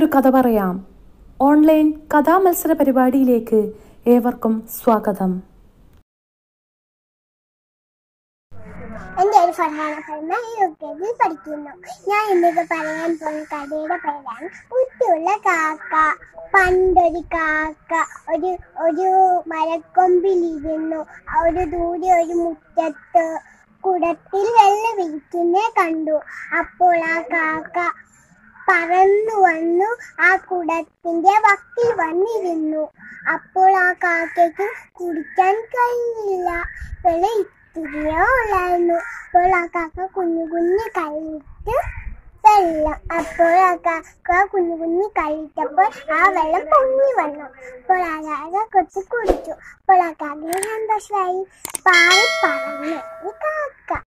കഥ പറയാം ഓൺലൈൻ കഥാമത്സര പരിപാടിയിലേക്ക് ഏവർക്കും സ്വാഗതം എന്റെ ഒരു ഫർഹാന ഫർമ യു കെ ജിയിൽ പഠിക്കുന്നു ഞാൻ ഇന്നിപ്പോ പറയാൻ പോകുന്ന കഥയുടെ പേരാണ് കുട്ടിയുള്ള കാക്ക പണ്ടൊരു കാക്ക ഒരു ഒരു മരക്കൊമ്പിലിരുന്നു ഒരു ദൂരെ ഒരു മുറ്റത്ത് കുടത്തിൽ വെള്ളം വിരിക്കുന്നേ കണ്ടു അപ്പോൾ ആ കാക്ക പറന്നു വന്നു ആ കുടത്തിന്റെ വക്കിൽ വന്നിരുന്നു അപ്പോൾ ആ കാക്കയ്ക്ക് കുടിക്കാൻ കഴിഞ്ഞില്ല വെള്ളം ഇത്തിരിയേ ഉള്ളായിരുന്നു അപ്പോൾ ആ കാക്ക കുഞ്ഞു കുഞ്ഞു കഴിയിട്ട് വെള്ളം അപ്പോൾ ആ കാക്ക കുഞ്ഞു കുഞ്ഞു കഴിച്ചപ്പോൾ ആ വെള്ളം പൊങ്ങി വന്നു അപ്പോൾ ആ കാക്ക കൊച്ചു കുടിച്ചു അപ്പോൾ ആ കാക്കയെ സന്തോഷമായി പാറി പറന്നു ഈ കാക്ക